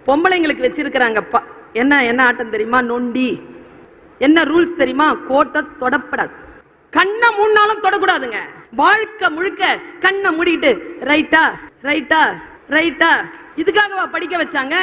பொம்பளைங்களுக்கு வச்சிருக்கிறாங்க ப- என்ன என்ன ஆட்டம் தெரியுமா நொண்டி என்ன ரூல்ஸ் தெரியுமா கோட்டை தொடப்படாது கண்ணை மூணாலும் தொடக்கூடாதுங்க வாழ்க்கை முழுக்க கண்ணை மூடிட்டு ரைட்டா ரைட்டா ரைட்டா இதுக்காகவா படிக்க வச்சாங்க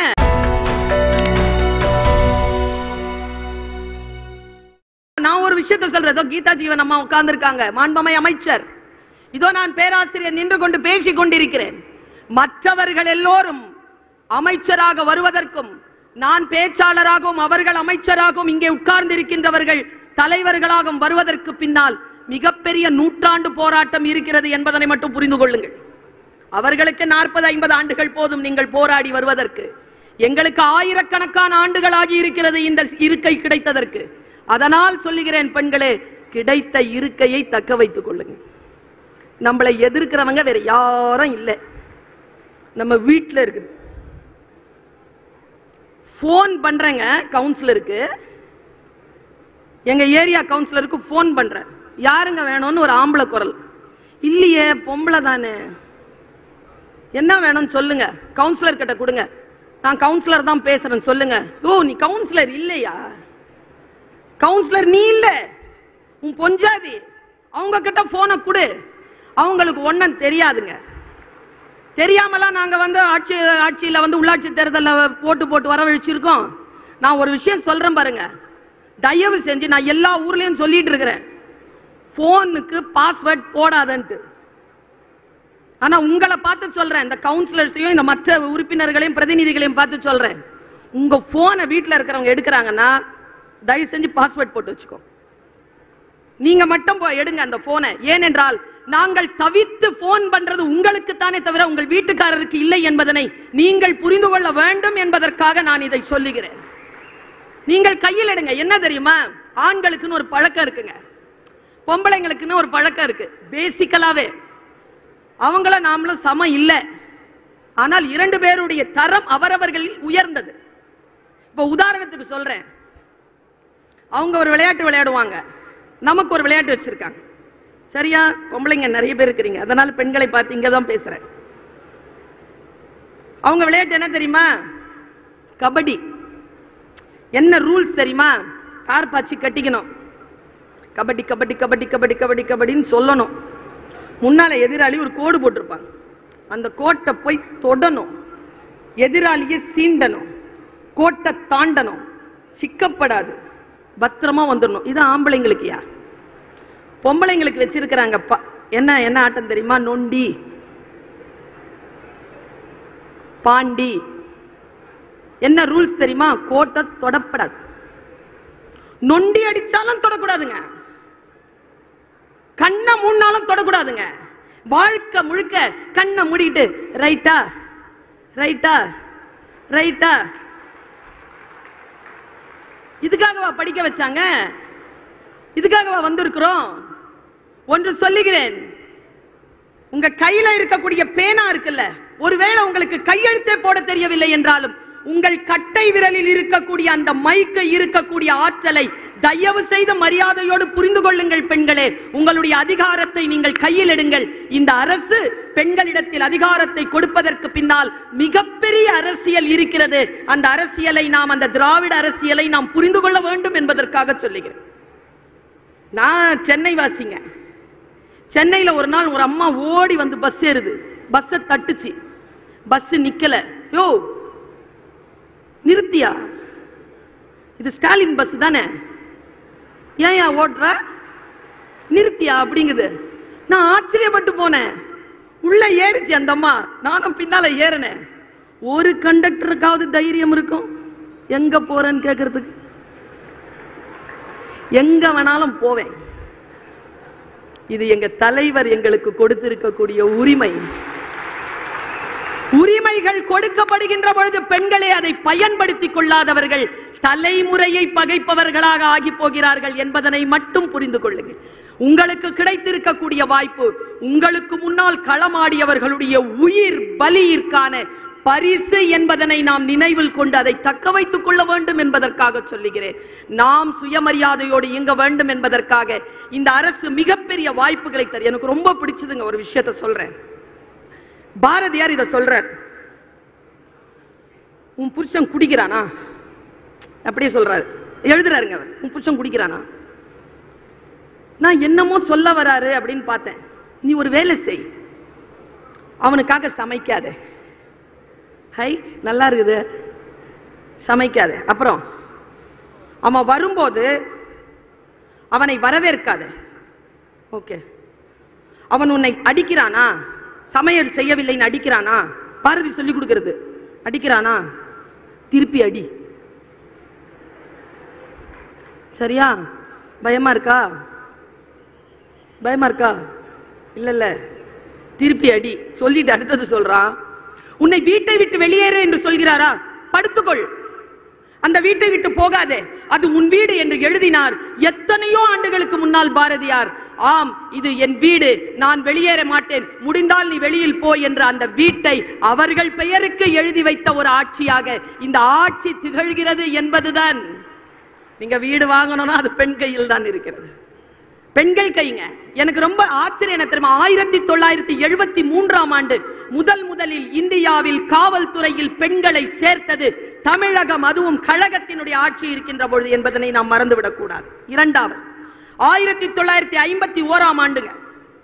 நான் ஒரு விஷயத்த சொல்றேன் இதோ கீதா ஜீவன் அம்மா உட்கார்ந்திருக்காங்க மாண்பமை அமைச்சர் இதோ நான் பேராசிரியர் நின்று கொண்டு பேசிக் கொண்டிருக்கிறேன் மற்றவர்கள் எல்லோரும் அமைச்சராக வருவதற்கும் நான் பேச்சாளராகவும் அவர்கள் அமைச்சராகவும் இங்கே உட்கார்ந்திருக்கின்றவர்கள் தலைவர்களாகவும் வருவதற்கு பின்னால் மிகப்பெரிய நூற்றாண்டு போராட்டம் இருக்கிறது என்பதனை மட்டும் புரிந்து கொள்ளுங்கள் அவர்களுக்கு நாற்பது ஐம்பது ஆண்டுகள் போதும் நீங்கள் போராடி வருவதற்கு எங்களுக்கு ஆயிரக்கணக்கான ஆண்டுகள் ஆகி இருக்கிறது இந்த இருக்கை கிடைத்ததற்கு அதனால் சொல்லுகிறேன் பெண்களே கிடைத்த இருக்கையை தக்க வைத்துக் கொள்ளுங்கள் நம்மளை எதிர்க்கிறவங்க வேற யாரும் இல்லை நம்ம வீட்டில் இருக்குது ஃபோன் பண்றேங்க கவுன்சிலருக்கு எங்க ஏரியா கவுன்சிலருக்கு ஃபோன் பண்றேன் யாருங்க வேணும்னு ஒரு ஆம்பளை குரல் இல்லையே பொம்பளை தானே என்ன வேணும்னு சொல்லுங்க கவுன்சிலர் கிட்ட கொடுங்க நான் கவுன்சிலர் தான் பேசுறேன் சொல்லுங்க ஓ நீ கவுன்சிலர் இல்லையா கவுன்சிலர் நீ இல்ல உன் பொஞ்சாதி அவங்க கிட்ட போனை கொடு அவங்களுக்கு ஒன்றும் தெரியாதுங்க தெரியாமலாம் நாங்க வந்து ஆட்சி ஆட்சியில வந்து உள்ளாட்சி தேர்தலில் போட்டு போட்டு வரவழைச்சிருக்கோம் நான் ஒரு விஷயம் சொல்றேன் பாருங்க தயவு செஞ்சு நான் எல்லா ஊர்லயும் சொல்லிட்டு இருக்கிறேன் போனுக்கு பாஸ்வேர்ட் போடாதன்ட்டு ஆனா உங்களை பார்த்து சொல்றேன் இந்த கவுன்சிலர்ஸையும் இந்த மற்ற உறுப்பினர்களையும் பிரதிநிதிகளையும் பார்த்து சொல்றேன் உங்க போனை வீட்டில் இருக்கிறவங்க எடுக்கிறாங்கன்னா தயவு செஞ்சு பாஸ்வேர்ட் போட்டு வச்சுக்கோ நீங்க மட்டும் போய் எடுங்க அந்த போனை ஏனென்றால் நாங்கள் தவித்து போன் பண்றது உங்களுக்கு தானே தவிர உங்கள் வீட்டுக்காரருக்கு இல்லை என்பதனை நீங்கள் புரிந்து கொள்ள வேண்டும் என்பதற்காக நான் இதை சொல்லுகிறேன் நீங்கள் கையில் எடுங்க என்ன தெரியுமா ஆண்களுக்குன்னு ஒரு பழக்கம் இருக்குங்க பொம்பளைங்களுக்குன்னு ஒரு பழக்கம் இருக்கு பேசிக்கலாவே அவங்கள நாமளும் சம இல்லை ஆனால் இரண்டு பேருடைய தரம் அவரவர்களில் உயர்ந்தது இப்போ உதாரணத்துக்கு சொல்றேன் அவங்க ஒரு விளையாட்டு விளையாடுவாங்க நமக்கு ஒரு விளையாட்டு வச்சிருக்காங்க சரியா பொம்பளைங்க நிறைய பேர் இருக்கிறீங்க அதனால பெண்களை பார்த்து இங்க தான் பேசுறேன் அவங்க விளையாட்டு என்ன தெரியுமா கபடி என்ன ரூல்ஸ் தெரியுமா கார் பாய்ச்சி கட்டிக்கணும் கபடி கபடி கபடி கபடி கபடி கபடின்னு சொல்லணும் முன்னால எதிராளி ஒரு கோடு போட்டிருப்பாங்க அந்த கோட்டை போய் தொடணும் எதிராளியை சீண்டணும் கோட்டை தாண்டணும் சிக்கப்படாது பத்திரமா வந்துடணும் இது ஆம்பளைங்களுக்குயா பொம்பளைங்களுக்கு வச்சிருக்கிறாங்க ப- என்ன என்ன ஆட்டம் தெரியுமா நொண்டி பாண்டி என்ன ரூல்ஸ் தெரியுமா கோட்டை தொடப்படாது நொண்டி அடிச்சாலும் தொடக்கூடாதுங்க கண்ணை மூணாலும் தொடக்கூடாதுங்க வாழ்க்கை முழுக்க கண்ணை மூடிட்டு ரைட்டா ரைட்டா ரைட்டா இதுக்காகவா படிக்க வச்சாங்க இதுக்காகவா வந்திருக்கிறோம் ஒன்று சொல்லுகிறேன் உங்க கையில இருக்கக்கூடிய பேனா இருக்குல்ல ஒருவேளை உங்களுக்கு கையெழுத்தே போட தெரியவில்லை என்றாலும் உங்கள் கட்டை விரலில் இருக்கக்கூடிய அந்த மைக்கு இருக்கக்கூடிய ஆற்றலை தயவு செய்து மரியாதையோடு புரிந்து கொள்ளுங்கள் பெண்களே உங்களுடைய அதிகாரத்தை நீங்கள் கையில் எடுங்கள் இந்த அரசு பெண்களிடத்தில் அதிகாரத்தை கொடுப்பதற்கு பின்னால் மிகப்பெரிய அரசியல் இருக்கிறது அந்த அரசியலை நாம் அந்த திராவிட அரசியலை நாம் புரிந்து கொள்ள வேண்டும் என்பதற்காக சொல்லுகிறேன் நான் சென்னை வாசிங்க சென்னையில் ஒரு நாள் ஒரு அம்மா ஓடி வந்து பஸ் ஏறுது பஸ்ஸை தட்டுச்சு பஸ் நிக்கல யோ நிறுத்தியா இது ஸ்டாலின் பஸ் தானே ஏன் ஓடுற நிறுத்தியா அப்படிங்குது நான் ஆச்சரியப்பட்டு போனேன் உள்ள ஏறிச்சு அந்த அம்மா நானும் பின்னால ஏறினேன் ஒரு கண்டக்டருக்காவது தைரியம் இருக்கும் எங்க போறேன்னு கேட்கறதுக்கு எங்க வேணாலும் போவேன் இது எங்க தலைவர் எங்களுக்கு கொடுத்திருக்கக்கூடிய உரிமை உரிமைகள் கொடுக்கப்படுகின்ற பொழுது பெண்களே அதை பயன்படுத்திக் கொள்ளாதவர்கள் தலைமுறையை பகைப்பவர்களாக ஆகி போகிறார்கள் என்பதனை மட்டும் புரிந்து கொள்ளுங்கள் உங்களுக்கு கிடைத்திருக்கக்கூடிய வாய்ப்பு உங்களுக்கு முன்னால் களமாடியவர்களுடைய உயிர் பலியிற்கான பரிசு என்பதனை நாம் நினைவில் கொண்டு அதை தக்க வைத்துக் கொள்ள வேண்டும் என்பதற்காக சொல்லுகிறேன் நாம் சுயமரியாதையோடு இயங்க வேண்டும் என்பதற்காக இந்த அரசு மிகப்பெரிய வாய்ப்புகளை தரு எனக்கு ரொம்ப பிடிச்சதுங்க ஒரு விஷயத்தை சொல்றேன் பாரதியார் இதை சொல்றார் உன் புருஷன் குடிக்கிறானா அப்படியே சொல்றாரு எழுதுறாருங்க அவர் உன் புருஷன் குடிக்கிறானா நான் என்னமோ சொல்ல வராரு அப்படின்னு பார்த்தேன் நீ ஒரு வேலை செய் அவனுக்காக சமைக்காத ஹை நல்லா இருக்குது சமைக்காத அப்புறம் அவன் வரும்போது அவனை வரவேற்காத ஓகே அவன் உன்னை அடிக்கிறானா சமையல் செய்யவில்லைன்னு அடிக்கிறானா பாரதி சொல்லி கொடுக்கிறது அடிக்கிறானா திருப்பி அடி சரியா பயமா இருக்கா பயமா இருக்கா இல்ல இல்ல திருப்பி அடி சொல்லிட்டு அடுத்தது சொல்றான் உன்னை வீட்டை விட்டு வெளியேறு என்று சொல்கிறாரா படுத்துக்கொள் அந்த வீட்டை விட்டு போகாதே அது உன் வீடு என்று எழுதினார் எத்தனையோ ஆண்டுகளுக்கு முன்னால் பாரதியார் ஆம் இது என் வீடு நான் வெளியேற மாட்டேன் முடிந்தால் நீ வெளியில் போ என்ற அந்த வீட்டை அவர்கள் பெயருக்கு எழுதி வைத்த ஒரு ஆட்சியாக இந்த ஆட்சி திகழ்கிறது என்பதுதான் நீங்க வீடு வாங்கணும்னா அது பெண் கையில் தான் இருக்கிறது பெண்கள் கைங்க எனக்கு ரொம்ப ஆச்சரியம் என்ன தெரியுமா ஆயிரத்தி தொள்ளாயிரத்தி எழுபத்தி மூன்றாம் ஆண்டு முதல் முதலில் இந்தியாவில் காவல்துறையில் பெண்களை சேர்த்தது தமிழகம் அதுவும் கழகத்தினுடைய ஆட்சி இருக்கின்ற பொழுது என்பதனை நாம் மறந்துவிடக் கூடாது இரண்டாவது ஆயிரத்தி தொள்ளாயிரத்தி ஐம்பத்தி ஓராம் ஆண்டுங்க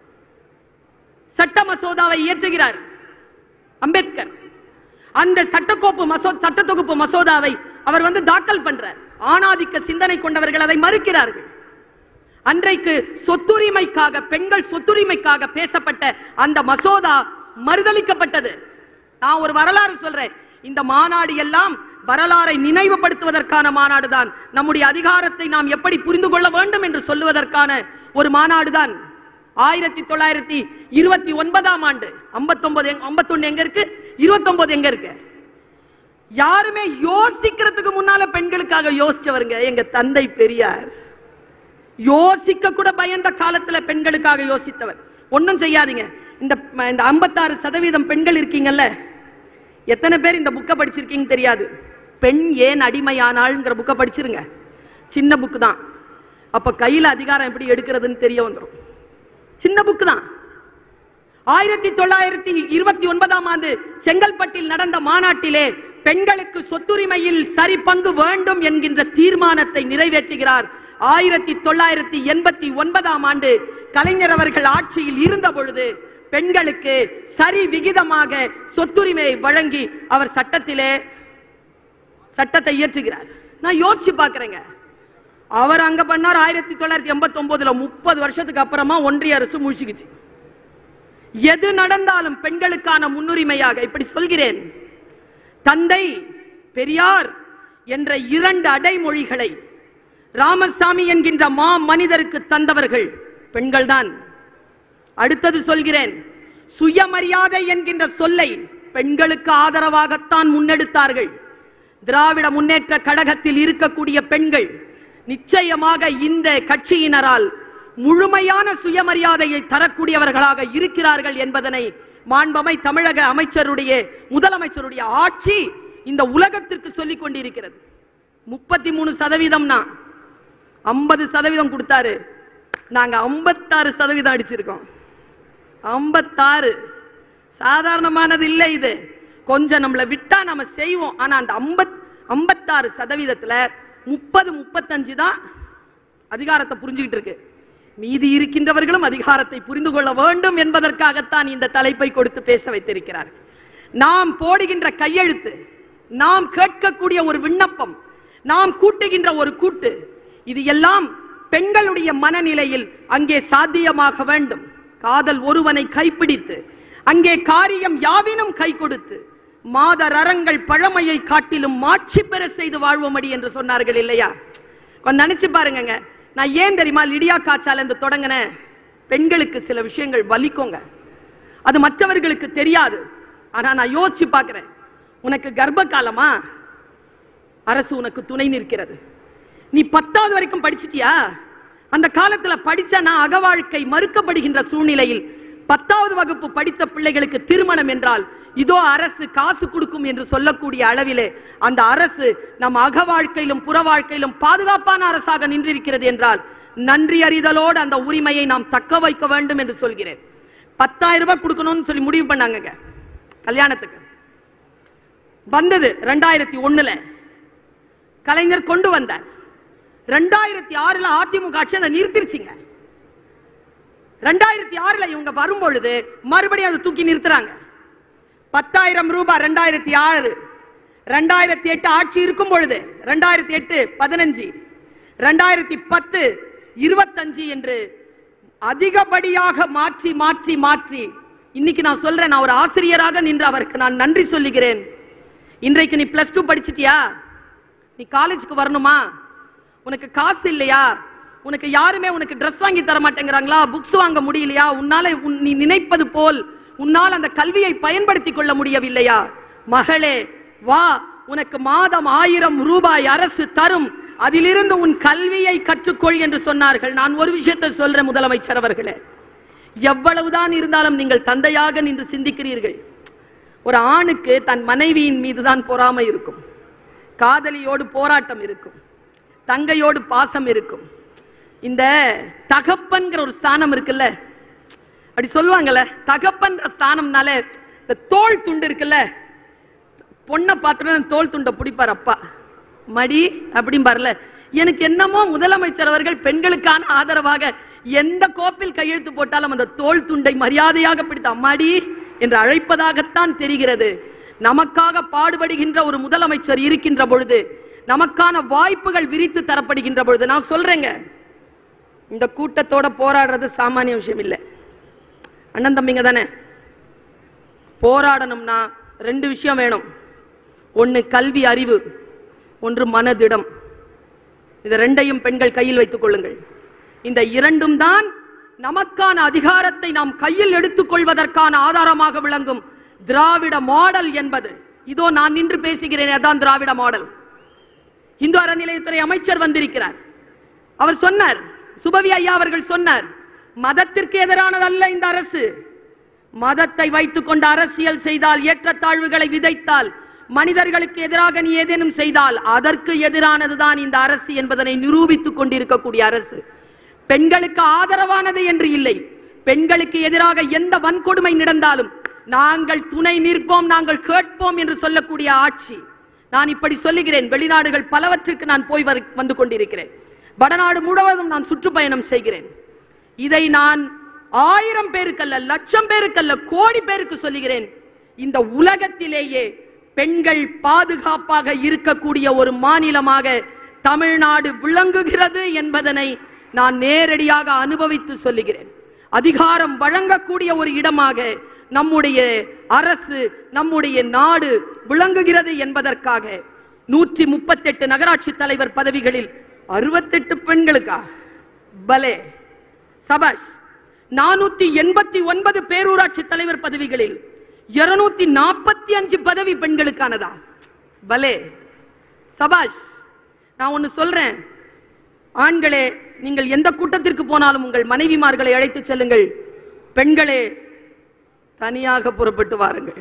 சட்ட மசோதாவை இயற்றுகிறார் அம்பேத்கர் அந்த சட்டக்கோப்பு மசோ சட்ட தொகுப்பு மசோதாவை அவர் வந்து தாக்கல் பண்றார் ஆணாதிக்க சிந்தனை கொண்டவர்கள் அதை மறுக்கிறார்கள் அன்றைக்கு சொத்துரிமைக்காக பெண்கள் சொத்துரிமைக்காக பேசப்பட்ட அந்த மசோதா மறுதளிக்கப்பட்டது நான் ஒரு வரலாறு சொல்றேன் இந்த மாநாடு எல்லாம் வரலாறை நினைவுபடுத்துவதற்கான மாநாடு தான் நம்முடைய அதிகாரத்தை நாம் எப்படி புரிந்து கொள்ள வேண்டும் என்று சொல்லுவதற்கான ஒரு மாநாடு தான் ஆயிரத்தி தொள்ளாயிரத்தி இருபத்தி ஒன்பதாம் ஆண்டு ஐம்பத்தொன்பது ஐம்பத்தொன்னு எங்க இருக்கு இருபத்தொன்பது எங்க இருக்கு யாருமே யோசிக்கிறதுக்கு முன்னால பெண்களுக்காக யோசிச்சவருங்க எங்க தந்தை பெரியார் யோசிக்க கூட பயந்த காலத்துல பெண்களுக்காக யோசித்தவர் ஒண்ணும் செய்யாதீங்க இந்த இந்த ஐம்பத்தாறு சதவீதம் பெண்கள் இருக்கீங்கல்ல எத்தனை பேர் இந்த புக்கை படிச்சிருக்கீங்க தெரியாது பெண் ஏன் அடிமையானாள்ங்கிற புக்கை படிச்சிருங்க சின்ன புக்கு தான் அப்ப கையில அதிகாரம் எப்படி எடுக்கிறதுன்னு தெரிய வந்துடும் சின்ன புக்கு தான் ஆயிரத்தி தொள்ளாயிரத்தி இருபத்தி ஒன்பதாம் ஆண்டு செங்கல்பட்டில் நடந்த மாநாட்டிலே பெண்களுக்கு சொத்துரிமையில் சரி பங்கு வேண்டும் என்கின்ற தீர்மானத்தை நிறைவேற்றுகிறார் ஆயிரத்தி தொள்ளாயிரத்தி எண்பத்தி ஒன்பதாம் ஆண்டு கலைஞர் அவர்கள் ஆட்சியில் இருந்த பொழுது பெண்களுக்கு சரி விகிதமாக சொத்துரிமையை வழங்கி அவர் சட்டத்திலே சட்டத்தை இயற்றுகிறார் நான் யோசிச்சு பார்க்கிறேங்க அவர் அங்க பண்ணார் ஆயிரத்தி தொள்ளாயிரத்தி எண்பத்தி ஒன்பதுல முப்பது வருஷத்துக்கு அப்புறமா ஒன்றிய அரசு முழிச்சுக்குச்சு எது நடந்தாலும் பெண்களுக்கான முன்னுரிமையாக இப்படி சொல்கிறேன் தந்தை பெரியார் என்ற இரண்டு அடைமொழிகளை ராமசாமி என்கின்ற மா மனிதருக்கு தந்தவர்கள் பெண்கள்தான் அடுத்தது சொல்கிறேன் சுயமரியாதை என்கின்ற சொல்லை பெண்களுக்கு ஆதரவாகத்தான் முன்னெடுத்தார்கள் திராவிட முன்னேற்ற கழகத்தில் இருக்கக்கூடிய பெண்கள் நிச்சயமாக இந்த கட்சியினரால் முழுமையான சுயமரியாதையை தரக்கூடியவர்களாக இருக்கிறார்கள் என்பதனை மாண்பமை தமிழக அமைச்சருடைய முதலமைச்சருடைய ஆட்சி இந்த உலகத்திற்கு சொல்லிக் கொண்டிருக்கிறது முப்பத்தி மூணு சதவீதம்னா ஐம்பது சதவீதம் கொடுத்தாரு நாங்க ஐம்பத்தாறு சதவீதம் அடிச்சிருக்கோம் ஐம்பத்தாறு சாதாரணமானது இல்லை இது கொஞ்சம் நம்மளை விட்டா நம்ம செய்வோம் ஆனா அந்த ஐம்பத் ஐம்பத்தாறு சதவீதத்துல முப்பது முப்பத்தஞ்சு தான் அதிகாரத்தை புரிஞ்சுக்கிட்டு இருக்கு மீதி இருக்கின்றவர்களும் அதிகாரத்தை புரிந்து கொள்ள வேண்டும் என்பதற்காகத்தான் இந்த தலைப்பை கொடுத்து பேச வைத்திருக்கிறார் நாம் போடுகின்ற கையெழுத்து நாம் கேட்கக்கூடிய ஒரு விண்ணப்பம் நாம் கூட்டுகின்ற ஒரு கூட்டு இது எல்லாம் பெண்களுடைய மனநிலையில் அங்கே சாத்தியமாக வேண்டும் காதல் ஒருவனை கைப்பிடித்து அங்கே காரியம் யாவினும் கை கொடுத்து மாதர் அறங்கள் பழமையை காட்டிலும் மாட்சி பெற செய்து வாழ்வோமடி என்று சொன்னார்கள் இல்லையா கொஞ்சம் நினைச்சு பாருங்கங்க நான் ஏன் தெரியுமா லிடியா காய்ச்சால இருந்து தொடங்கினேன் பெண்களுக்கு சில விஷயங்கள் வலிக்குங்க அது மற்றவர்களுக்கு தெரியாது ஆனா நான் யோசிச்சு பார்க்கிறேன் உனக்கு கர்ப்ப காலமா அரசு உனக்கு துணை நிற்கிறது நீ பத்தாவது வரைக்கும் படிச்சிட்டியா அந்த காலத்துல படிச்சனா அகவாழ்க்கை மறுக்கப்படுகின்ற சூழ்நிலையில் பத்தாவது வகுப்பு படித்த பிள்ளைகளுக்கு திருமணம் என்றால் இதோ அரசு காசு கொடுக்கும் என்று சொல்லக்கூடிய அளவிலே அந்த அரசு நம் அக வாழ்க்கையிலும் புற வாழ்க்கையிலும் பாதுகாப்பான அரசாக நின்றிருக்கிறது என்றால் நன்றி அறிதலோடு அந்த உரிமையை நாம் தக்க வைக்க வேண்டும் என்று சொல்கிறேன் பத்தாயிரம் ரூபாய் கொடுக்கணும்னு சொல்லி முடிவு பண்ணாங்க கல்யாணத்துக்கு வந்தது ரெண்டாயிரத்தி ஒண்ணுல கலைஞர் கொண்டு வந்தார் ரெண்டாயிரத்தி ஆறுல அதிமுக ஆட்சி அதை நிறுத்திருச்சுங்க ரெண்டாயிரத்தி ஆறுல இவங்க வரும் பொழுது மறுபடியும் அதை தூக்கி நிறுத்துறாங்க பத்தாயிரம் ரூபாய் ரெண்டாயிரத்தி ஆறு ரெண்டாயிரத்தி எட்டு ஆட்சி இருக்கும் பொழுது ரெண்டாயிரத்தி எட்டு பதினஞ்சு ரெண்டாயிரத்தி பத்து இருபத்தஞ்சு என்று அதிகப்படியாக மாற்றி மாற்றி மாற்றி இன்னைக்கு நான் சொல்றேன் நான் ஒரு ஆசிரியராக நின்று அவருக்கு நான் நன்றி சொல்லுகிறேன் இன்றைக்கு நீ பிளஸ் டூ படிச்சிட்டியா நீ காலேஜுக்கு வரணுமா உனக்கு காசு இல்லையா உனக்கு யாருமே உனக்கு Dress வாங்கி தர மாட்டேங்கிறாங்களா புக்ஸ் வாங்க முடியலையா உன்னால உன்- நீ நினைப்பது போல் உன்னால் அந்த கல்வியை பயன்படுத்திக் கொள்ள முடியவில்லையா மகளே வா உனக்கு மாதம் ஆயிரம் ரூபாய் அரசு தரும் அதிலிருந்து உன் கல்வியை கற்றுக்கொள் என்று சொன்னார்கள் நான் ஒரு விஷயத்தை சொல்றேன் முதலமைச்சர் அவர்களே எவ்வளவுதான் இருந்தாலும் நீங்கள் தந்தையாக நின்று சிந்திக்கிறீர்கள் ஒரு ஆணுக்கு தன் மனைவியின் மீதுதான் பொறாமை இருக்கும் காதலியோடு போராட்டம் இருக்கும் தங்கையோடு பாசம் இருக்கும் இந்த தகப்பன்கிற ஒரு ஸ்தானம் இருக்குல்ல அப்படி சொல்லுவாங்கல்ல தகப்பன்ற ஸ்தானம்னால இந்த தோல் துண்டு இருக்குல்ல பொண்ணை பார்த்துட்டு தோல் துண்டை பிடிப்பார் அப்பா மடி அப்படிம்பார்ல எனக்கு என்னமோ முதலமைச்சர் அவர்கள் பெண்களுக்கான ஆதரவாக எந்த கோப்பில் கையெழுத்து போட்டாலும் அந்த தோல் துண்டை மரியாதையாக பிடித்த அம்மாடி என்று அழைப்பதாகத்தான் தெரிகிறது நமக்காக பாடுபடுகின்ற ஒரு முதலமைச்சர் இருக்கின்ற பொழுது நமக்கான வாய்ப்புகள் விரித்து தரப்படுகின்ற பொழுது நான் சொல்றேங்க இந்த கூட்டத்தோட போராடுறது சாமானிய விஷயம் இல்லை அண்ணன் தம்பிங்க தானே போராடணும்னா ரெண்டு விஷயம் வேணும் ஒன்னு கல்வி அறிவு ஒன்று மனதிடம் இது ரெண்டையும் பெண்கள் கையில் வைத்துக் கொள்ளுங்கள் இந்த இரண்டும் தான் நமக்கான அதிகாரத்தை நாம் கையில் எடுத்துக்கொள்வதற்கான ஆதாரமாக விளங்கும் திராவிட மாடல் என்பது இதோ நான் நின்று பேசுகிறேன் அதான் திராவிட மாடல் இந்து அறநிலையத்துறை அமைச்சர் வந்திருக்கிறார் அவர் சொன்னார் சுபவி ஐயா அவர்கள் சொன்னார் மதத்திற்கு எதிரானதல்ல இந்த அரசு மதத்தை வைத்துக் கொண்டு அரசியல் செய்தால் ஏற்றத்தாழ்வுகளை விதைத்தால் மனிதர்களுக்கு எதிராக நீ ஏதேனும் செய்தால் அதற்கு எதிரானதுதான் இந்த அரசு என்பதனை நிரூபித்துக் கொண்டிருக்கக்கூடிய அரசு பெண்களுக்கு ஆதரவானது என்று இல்லை பெண்களுக்கு எதிராக எந்த வன்கொடுமை நடந்தாலும் நாங்கள் துணை நிற்போம் நாங்கள் கேட்போம் என்று சொல்லக்கூடிய ஆட்சி நான் இப்படி சொல்லுகிறேன் வெளிநாடுகள் பலவற்றுக்கு நான் போய் வரு- வந்து கொண்டிருக்கிறேன் வடநாடு முழுவதும் நான் சுற்றுப்பயணம் செய்கிறேன் இதை நான் ஆயிரம் பேருக்கல்ல லட்சம் பேருக்கல்ல கோடி பேருக்கு சொல்லுகிறேன் இந்த உலகத்திலேயே பெண்கள் பாதுகாப்பாக இருக்கக்கூடிய ஒரு மாநிலமாக தமிழ்நாடு விளங்குகிறது என்பதனை நான் நேரடியாக அனுபவித்து சொல்லுகிறேன் அதிகாரம் வழங்கக்கூடிய ஒரு இடமாக நம்முடைய அரசு நம்முடைய நாடு விளங்குகிறது என்பதற்காக நூற்றி முப்பத்தெட்டு நகராட்சி தலைவர் பதவிகளில் அறுபத்தெட்டு பெண்களுக்கா பலே சபாஷ் நானூத்தி எண்பத்தி ஒன்பது பேரூராட்சி தலைவர் பதவிகளில் இருநூத்தி நாற்பத்தி அஞ்சு பதவி பெண்களுக்கானதா பலே சபாஷ் நான் ஒன்னு சொல்றேன் ஆண்களே நீங்கள் எந்த கூட்டத்திற்கு போனாலும் உங்கள் மனைவிமார்களை அழைத்துச் செல்லுங்கள் பெண்களே தனியாக புறப்பட்டு வாருங்கள்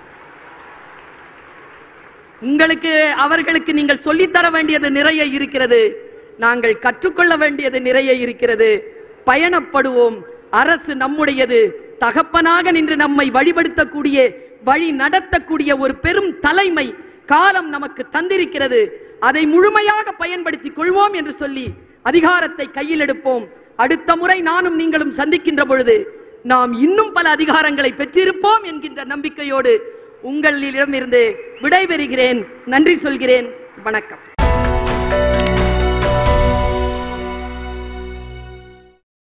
உங்களுக்கு அவர்களுக்கு நீங்கள் சொல்லித்தர வேண்டியது நிறைய இருக்கிறது நாங்கள் கற்றுக்கொள்ள வேண்டியது நிறைய இருக்கிறது பயணப்படுவோம் அரசு நம்முடையது தகப்பனாக நின்று நம்மை வழிபடுத்தக்கூடிய வழி நடத்தக்கூடிய ஒரு பெரும் தலைமை காலம் நமக்கு தந்திருக்கிறது அதை முழுமையாக பயன்படுத்திக் கொள்வோம் என்று சொல்லி அதிகாரத்தை கையில் எடுப்போம் அடுத்த முறை நானும் நீங்களும் சந்திக்கின்ற பொழுது நாம் இன்னும் பல அதிகாரங்களை பெற்றிருப்போம் என்கின்ற நம்பிக்கையோடு உங்களிடமிருந்து விடைபெறுகிறேன் நன்றி சொல்கிறேன் வணக்கம்